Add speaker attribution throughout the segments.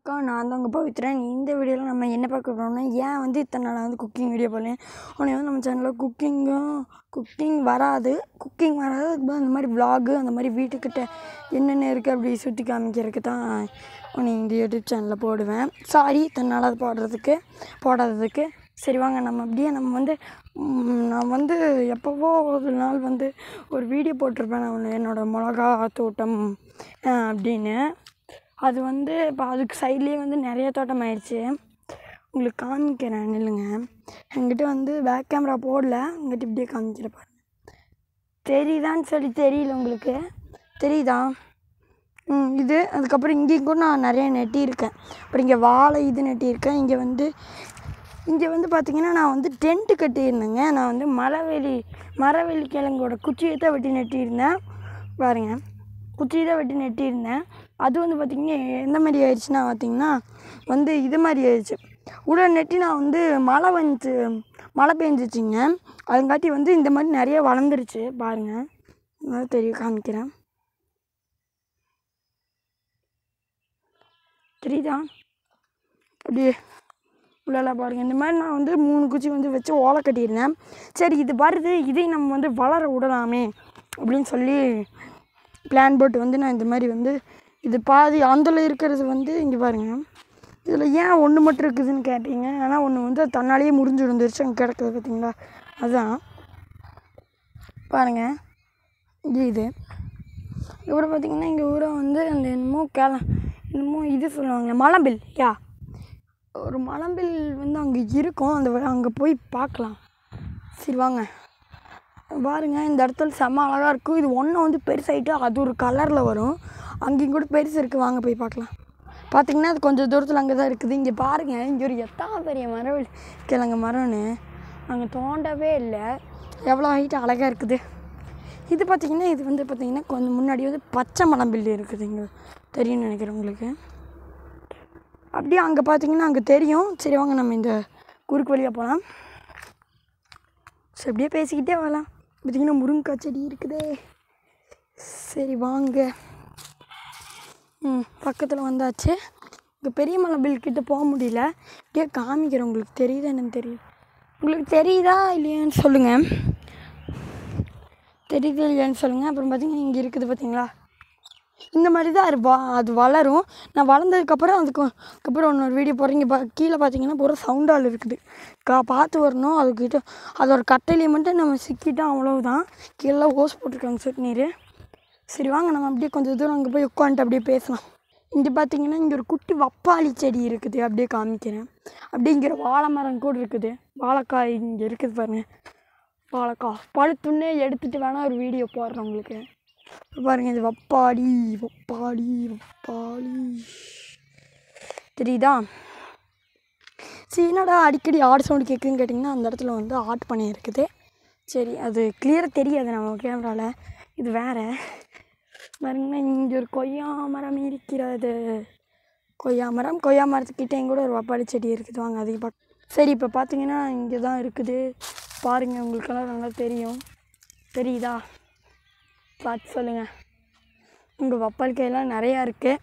Speaker 1: வணக்கம் நான் தான் உங்கள் பவித்ரன் இந்த வீடியோவில் நம்ம என்ன பார்க்க போகிறோம்னா ஏன் வந்து இத்தனை நாளாக வந்து குக்கிங் வீடியோ போடல உடனே வந்து நம்ம சேனலில் குக்கிங்கும் குக்கிங் வராது குக்கிங் வராது அதுக்கு பதிலா இந்த மாதிரி vlog அந்த மாதிரி வீட்டுக்கிட்ட என்னென்ன இருக்குது அப்படி சுற்றி காமிக்கிறதுக்கு தான் உன்னை இந்த யூடியூப் சேனலில் போடுவேன் சாரி இத்தனை நாளாக அது போடுறதுக்கு போடாததுக்கு சரி வாங்க நம்ம அப்படியே நம்ம வந்து ம், நான் வந்து எப்போவோ ஒரு நாள் வந்து ஒரு வீடியோ போட்டிருப்பேன் நான் ஒன்று என்னோடய மிளகா தோட்டம் அஹ், அப்படின்னு அது வந்து இப்போ அதுக்கு சைட்லேயே வந்து நிறைய தோட்டம் ஆயிடுச்சு உங்களுக்கு காமிக்கிறேன் நில்லுங்க என்கிட்ட வந்து பேக் கேமரா போடல உங்கள்கிட்ட இப்படியே காமிக்கிறேன் பாருங்க தெரியுதான்னு சொல்லி தெரியல உங்களுக்கு தெரியுதா ம் இது அதுக்கப்புறம் இங்கேயும் கூட நான் நிறைய நெட்டியிருக்கேன் அப்புறம் இங்கே வாழை இது நெட்டியிருக்கேன் இங்கே வந்து இங்கே வந்து பார்த்திங்கன்னா நான் வந்து டென்ட்டு கட்டியிருந்தேங்க நான் வந்து மரவெளி மரவெளி கிழங்கோட குச்சியை தான் வெட்டி நெட்டியிருந்தேன் பாருங்க குச்சியை தான் வெட்டி நெட்டியிருந்தேன் அது வந்து பார்த்திங்கன்னா எந்த மாதிரி ஆயிடுச்சுன்னா பார்த்திங்கன்னா வந்து இது மாதிரி ஆயிடுச்சு உடனே நெட்டி நான் வந்து மழை வந்துச்சு மழை பெஞ்சிச்சிங்க அதுங்காட்டி வந்து இந்த மாதிரி நிறைய வளர்ந்துருச்சு பாருங்கள் அதான் தெரியும் காமிக்கிறேன் தெரியுதா அப்படியே உள்ளலாம் பாருங்கள் இந்த மாதிரி நான் வந்து மூணு குச்சி வந்து வச்சு ஓலை கட்டியிருந்தேன் சரி இது வருது இதையும் நம்ம வந்து வளர விடலாமே அப்படின்னு சொல்லி பிளான் போட்டு வந்து நான் இந்த மாதிரி வந்து இது பாதி அந்தல இருக்கிறது வந்து இங்கே பாருங்கள் இதில் ஏன் ஒன்று மட்டும் இருக்குதுன்னு கேட்டீங்க ஆனால் ஒன்று வந்து அது தன்னாலேயே முறிஞ்சு விழுந்துருச்சு அங்கே கிடக்குது பார்த்தீங்களா அதுதான் பாருங்கள் இது இது அப்புறம் பார்த்தீங்கன்னா எங்கள் ஊரை வந்து அந்த என்னமோ கேள என்னமோ இது சொல்லுவாங்க மலம்பில் யா ஒரு மலம்பில் வந்து அங்கே இருக்கும் அந்த வ- அங்கே போய் பார்க்கலாம் சரி வாங்க பாருங்க இந்த இடத்துல செம்ம அழகாக இருக்கும் இது ஒன்று வந்து பெருசாயிட்டு அது ஒரு கலரில் வரும் அங்கேயும் கூட பெருசு இருக்குது வாங்க போய் பார்க்கலாம் பார்த்தீங்கன்னா அது கொஞ்சம் தூரத்தில் அங்கே தான் இருக்குது இங்கே பாருங்கள் இங்கே ஒரு எத்தனை பெரிய மரம் கிழங்கு மரம்னு அங்கே தோண்டவே இல்லை எவ்வளோ ஹைட்டு அழகாக இருக்குது இது பார்த்திங்கன்னா இது வந்து பார்த்திங்கன்னா கொஞ்சம் முன்னாடி வந்து பச்சை மலம்பில் இருக்குது இங்கே தெரியும்னு நினைக்கிறேன் உங்களுக்கு அப்படியே அங்கே பார்த்தீங்கன்னா அங்கே தெரியும் சரி வாங்க நம்ம இந்த குறுக்கு வழியாக போகலாம் சரி அப்படியே பேசிக்கிட்டே வரலாம் பார்த்தீங்கன்னா முருங்கைக்காய் செடி இருக்குதே சரி வாங்க ம் பக்கத்தில் வந்தாச்சு இங்கே பெரிய மலை பில் கிட்ட போக முடியல அப்படியே காமிக்கிறேன் உங்களுக்கு தெரியுதா என்னன்னு தெரியல உங்களுக்கு தெரியுதா இல்லையான்னு சொல்லுங்கள் தெரியுது இல்லையான்னு சொல்லுங்கள் அப்புறம் பார்த்தீங்கன்னா இங்கே இருக்குது பார்த்தீங்களா இந்த மாதிரி தான் அது வ அது வளரும் நான் வளர்ந்ததுக்கப்புறம் அதுக்கு அதுக்கப்புறம் இன்னொரு வீடியோ போடுறீங்க பா கீழே பார்த்தீங்கன்னா பூரா சவுண்டால் இருக்குது கா பார்த்து வரணும் அதுக்கிட்ட அதோட கட்டையிலே மட்டும் நம்ம சிக்கிட்டோம் அவ்வளவுதான் கீழே ஓஸ் போட்டிருக்காங்க சொட்டு நீர் சரி வாங்க நம்ம அப்படியே கொஞ்சம் தூரம் அங்கே போய் உட்காந்துட்டு அப்படியே பேசலாம் இங்கே பார்த்தீங்கன்னா இங்கே ஒரு குட்டி வப்பாளி செடி இருக்குது அப்படியே காமிக்கிறேன் அப்படியே இங்கே ஒரு வாழை மரம் கூட இருக்குது வாழைக்காய் இங்கே இருக்குது பாருங்க வாழைக்காய் பழுத்துன்னே எடுத்துகிட்டு வேணால் ஒரு வீடியோ போடுறேன் உங்களுக்கு இப்ப பாருங்க இது வப்பாளி வப்பாளி வப்பாளி தெரியுதா சரி என்னடா அடிக்கடி ஆடு சவுண்டு கேட்குதுன்னு கேட்டிங்கன்னா அந்த இடத்துல வந்து ஆட்டு பண்ணை இருக்குது சரி அது கிளியராக தெரியாது நம்ம கேமராவில் இது வேறு பாருங்கன்னா இங்கே ஒரு கொய்யா மரம் இருக்கிறது கொய்யா மரம் கொய்யா மரத்துக்கிட்டே கூட ஒரு வப்பாளி செடி இருக்குது வாங்க அதையும் பார்க்க சரி இப்போ பார்த்தீங்கன்னா இங்கே தான் இருக்குது பாருங்கள் உங்களுக்கெல்லாம் நல்லா தெரியும் தெரியுதா பார்த்து சொல்லுங்கள் உங்கள் வப்பாளி காயெல்லாம் நிறையா இருக்குது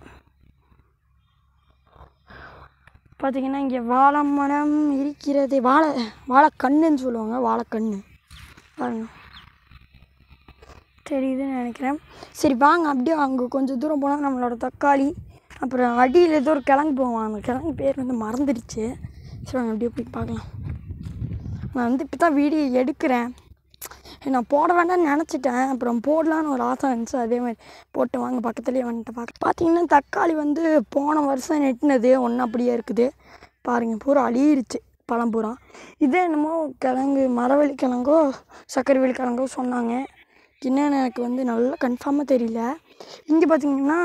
Speaker 1: பார்த்தீங்கன்னா இங்கே வாழை மரம் இருக்கிறது வாழை வாழைக்கண்ணுன்னு சொல்லுவாங்க வாழைக்கண்ணு பாருங்க தெரியுதுன்னு நினைக்கிறேன் சரி வாங்க அப்படியே அங்கே கொஞ்சம் தூரம் போனால் நம்மளோட தக்காளி அப்புறம் அடியில் ஏதோ ஒரு கிழங்கு போவான் அந்த கிழங்கு பேர் வந்து மறந்துடுச்சு சரி வாங்க அப்படியே போய் பார்க்கலாம் நான் வந்து இப்போ தான் வீடியோ எடுக்கிறேன் நான் போட வேண்டாம்னு நினச்சிட்டேன் அப்புறம் போடலான்னு ஒரு ஆசை இருந்துச்சு அதே மாதிரி போட்டு வாங்க பக்கத்துலேயே வந்துட்டு பார்க்க பார்த்தீங்கன்னா தக்காளி வந்து போன வருஷம் நெட்டினது ஒன்று அப்படியே இருக்குது பாருங்கள் பூரா அழியிருச்சு பழம் பூரா இதே என்னமோ கிழங்கு மரவள்ளி கிழங்கோ சக்கரவள்ளி கிழங்கோ சொன்னாங்க என்னன்னு எனக்கு வந்து நல்லா கன்ஃபார்மாக தெரியல இங்கே பார்த்தீங்கன்னா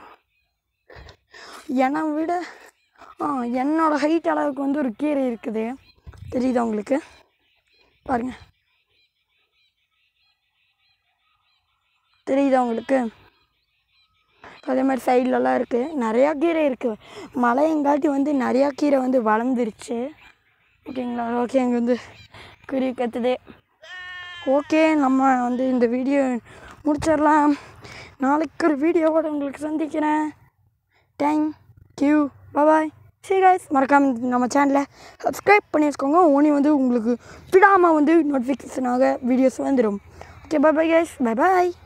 Speaker 1: என்னை விட ஆ என்னோடய ஹைட் அளவுக்கு வந்து ஒரு கீரை இருக்குது தெரியுதா உங்களுக்கு பாருங்கள் தெரியுதா உங்களுக்கு அதே மாதிரி சைட்லலாம் இருக்குது நிறையா கீரை இருக்குது மழையங்காட்டி வந்து நிறையா கீரை வந்து வளர்ந்துருச்சு ஓகேங்களா ஓகே அங்கே வந்து குருவி கத்துது ஓகே நம்ம வந்து இந்த வீடியோ முடிச்சிடலாம் நாளைக்கு ஒரு வீடியோவோட உங்களுக்கு சந்திக்கிறேன் தேங்க் யூ பாய் சரி கைஸ் மறக்காம நம்ம சேனலை சப்ஸ்கிரைப் பண்ணி வச்சுக்கோங்க உடனே வந்து உங்களுக்கு விடாமல் வந்து நோட்டிஃபிகேஷனாக வீடியோஸ் வந்துடும் okay bye bye guys bye பாய்